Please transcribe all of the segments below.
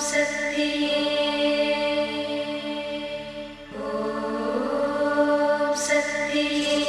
சக்தி ஓம் சக்தி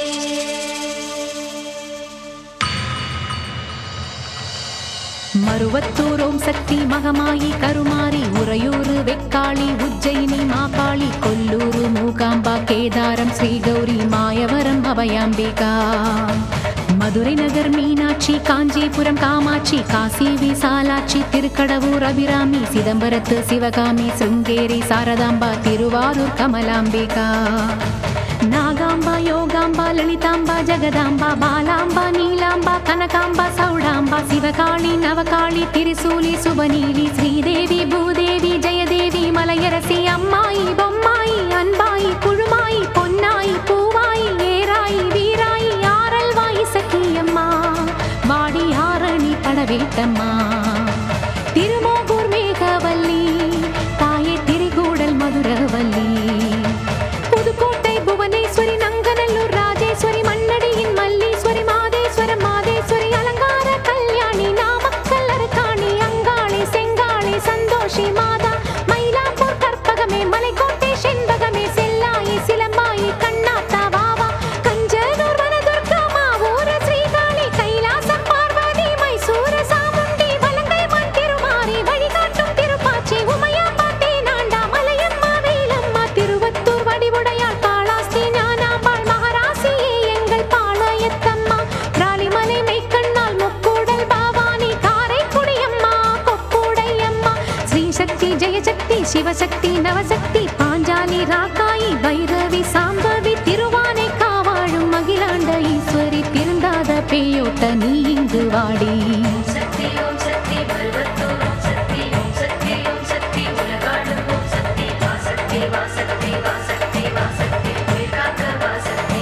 மருவத்தூர் ஓம் சக்தி மகமாயி கருமாரி உறையூரு வெக்காளி உஜ்ஜயினி மாகாளி கொல்லூரு மூகாம்பா கேதாரம் ஸ்ரீகௌரி மாயவரம் அபயாம்பிகா மதுரை நகர் மீனாட்சி காஞ்சிபுரம் காமாட்சி காசி விசாலாட்சி திருக்கடவூர் அபிராமி சிதம்பரத்து சிவகாமி சிருங்கேரி சாரதாம்பா திருவாரூர் கமலாம்பிகா நாகாம்பா யோகாம்பா லலிதாம்பா ஜெகதாம்பா பாலாம்பா நீலாம்பா கனகாம்பா சௌடாம்பா சிவகாளி நவகாளி திரிசூலி சுபநீலி ஸ்ரீதேவி பூதேவி ஜெயதேவி மலையரசி அம்மாயி பொம்மாயி அன்பாயி குழுமாயி பொன்னாயி பூவாயி ஏராயி வீராயி ஆரல்வாயி சக்கியம்மா வாடி ஆரணி படவேட்டம்மா திருமோகூர் மேகவல்லி தாயே திரிகூடல் மதுரவல்லி புதுக்கோட்டை புவனேஸ்வரி நங்கநல்லூர் ராஜேஸ்வரி மண்ணடியின் மல்லீஸ்வரி மாதேஸ்வரம் மாதேஸ்வரி அலங்கார கல்யாணி நாமக்கல் அரக்காணி அங்காளி செங்காளி சந்தோஷி மாதா மயிலாப்பூர் கற்பகமே மலைக்கோட்டை செண்பகமே செல்லாயி சிலம்பாயி கண்ணாத்தா வாவா கஞ்சனூர் வனதுர்கா மாவூர ஸ்ரீகாளி கைலாசம் பார்வதி மைசூர சாமுண்டி வலங்கை மண் திருமாரி வழிகாட்டும் திருப்பாச்சி உமையாம்பா தேனாண்டா மலையம்மா வேலம்மா திருவத்தூர் வடிவுடையாள் காளாஸ்தி ஞானாம்பாள் மகராசியே எங்கள் பாளையத்தம்மா ராலிமலை மெய்க்கண்ணால் முக்கூடல் பாவானி காரைக்குடியம்மா கொப்புடையம்மா ஸ்ரீசக்தி ஜெயசக்தி சிவசக்தி நவசக்தி பாஞ்சாலி ராக்காயி பைரவி சாம்பவி திருவானை காவாழும் அகிலாண்ட ஈஸ்வரி திருந்தாத பேயோட்ட நீ இங்கு வாடி சக்தி ஓம் சக்தி பருவத்தூர் ஓம் சக்தி ஓம் சக்தி ஓம் சக்தி உலகாடும் ஓம் சக்தி வா சக்தி வா சக்தி வா சக்தி வா சக்தி உயிர் காக்க வா சக்தி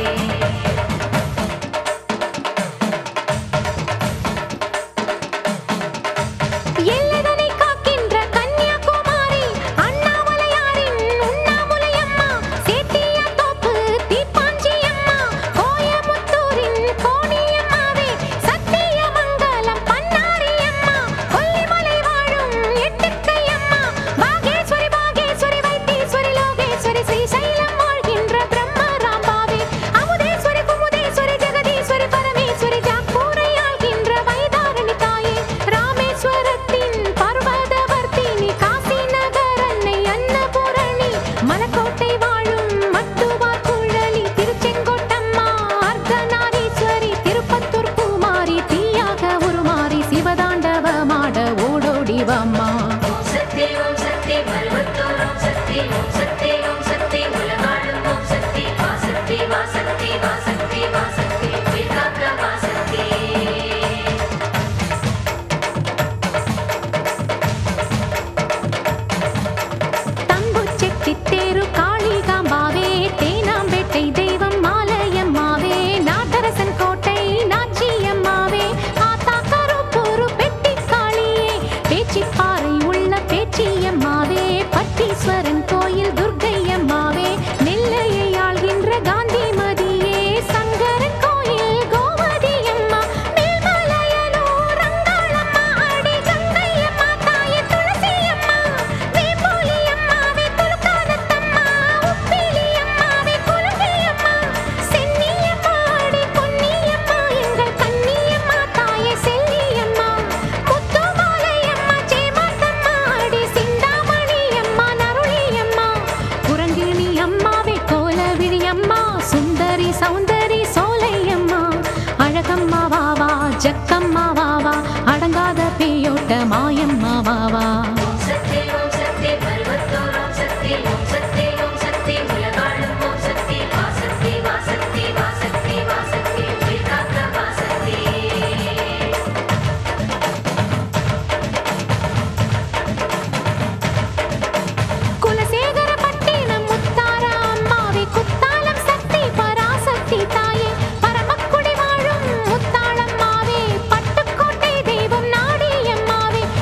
எல்லைதனை காக்கின்ற கன்னியாகுமரி அண்ணாமலையாரின் உண்ணாமுலையம்மா சேத்தியாத்தோப்பு தீப்பாஞ்சியம்மா கோயமுத்தூரின் கோணியம்மாவே சத்தியமங்கலம் பன்னாரியம்மா கொல்லிமலை வாழும் எட்டுக்கையம்மா பாகேஸ்வரி பாகேஸ்வரி வைத்தீஸ்வரி லோகேஸ்வரி ஸ்ரீசைலம் வாழ்கின்ற பிரம்மராம்பாவே அமுதேஸ்வரி குமுதேஸ்வரி ஜெகதீஸ்வரி பரமேஸ்வரி ஜாக்கூரை ஆள்கின்ற வைதாரணி தாயே ராமேஸ்வரத்தின் பர்வதவர்த்தினி காசி நகர் அன்னை அன்னபூரணி மலக்கோட்டை வாழும் மட்டுவார் குழலி திருச்செங்கோட்டம்மா அர்த்தநாரீஸ்வரி திருப்பத்தூர் பூமாரி தீயாக உருமாறி சிவதாண்டவமாட ஓடோடி வாம்மா ஓம் சக்தி ஓம் சக்தி பருவத்தூர் ஓம் சக்தி ஓம் சக்தி ஓம் சக்தி உலகாடும் ஓம் சக்தி வா சக்தி வா சக்தி வா சக்தி வா சக்தி உயிர் காக்க வா சக்தி தம்புச்செட்டித்தேரு காளிகாம்பாவே தேனாம்பேட்டை தெய்வம் மாலையம்மாவே நாட்டரசன் கோட்டை நாச்சியம்மாவே ஆத்தா கருப்பூரு பெட்டி காளியே பேச்சிப்பாறை உள்ள பேச்சியம்மாவே பட்டீஸ்வரன் கோயில் துர்க்கையம்மாவே நெல்லையை ஆள்கின்ற காந்திமதியே சங்கரன் கோயில் கோமதியம்மா மேல்மலையனூர் அங்காளம்மா அடி கங்கையம்மா தாயே துளசியம்மா வேம்புலியம்மாவே துலுக்கானத்தம்மா உப்பிலியம்மாவே குலுங்கியம்மா சென்னியம்மா அடி பொன்னியம்மா எங்கள் கன்னியம்மா தாயே செல்லியம்மா முத்துமாலையம்மா சேமாத்தம்மா அடி சிந்தாமணியம்மா நருளியம்மா குரங்கிணி அம்மாவே கோலவிழி அம்மா சுந்தரி சௌந்தரி சோலையம்மா அழகம்மா வாவா ஜக்கம்மா வாவா அடங்காத பேயோட்ட மாயம்மா வாவா ஓம் சக்தி ஓம் சக்தி பருவத்தூர் ஓம் சக்தி ஓம் சக்தி ஓம் சக்தி உலகாடும் ஓம் சக்தி வா சக்தி வா சக்தி வா சக்தி வா சக்தி உயிர் காக்க வா சக்தி குலசேகர பட்டினம் முத்தார அம்மாவே குத்தாலம் சக்தி பராசக்தி தாயே பரமக்குடி வாழும் முத்தாளம்மாவே பட்டுக்கோட்டை தெய்வம் நாடியம்மாவே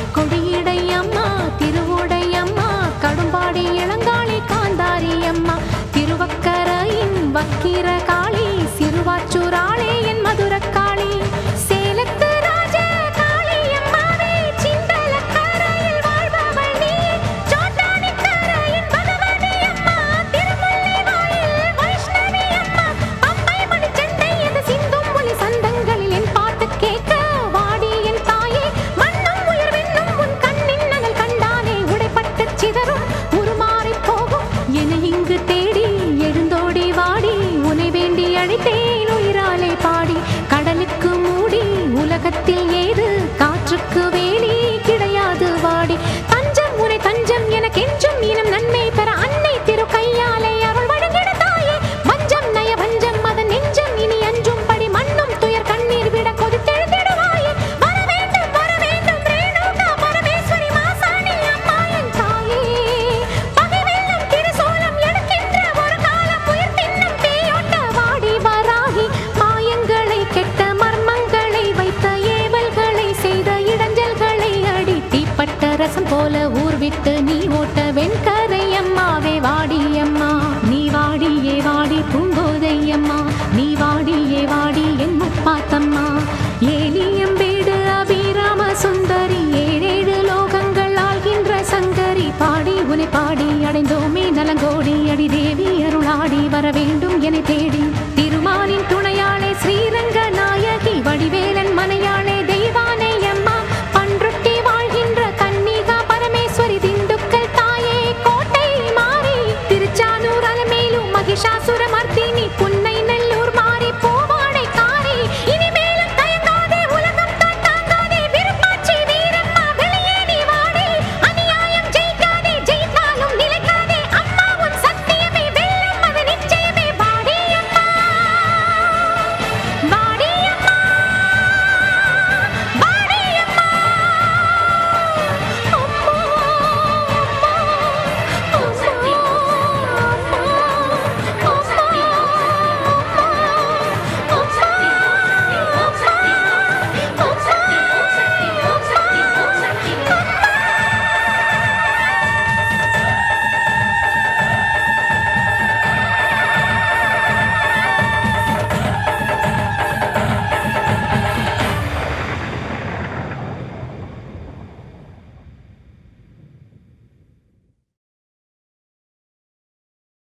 ரசம் போல ஊர் விட்டு நீ ஓட்ட வெண்கல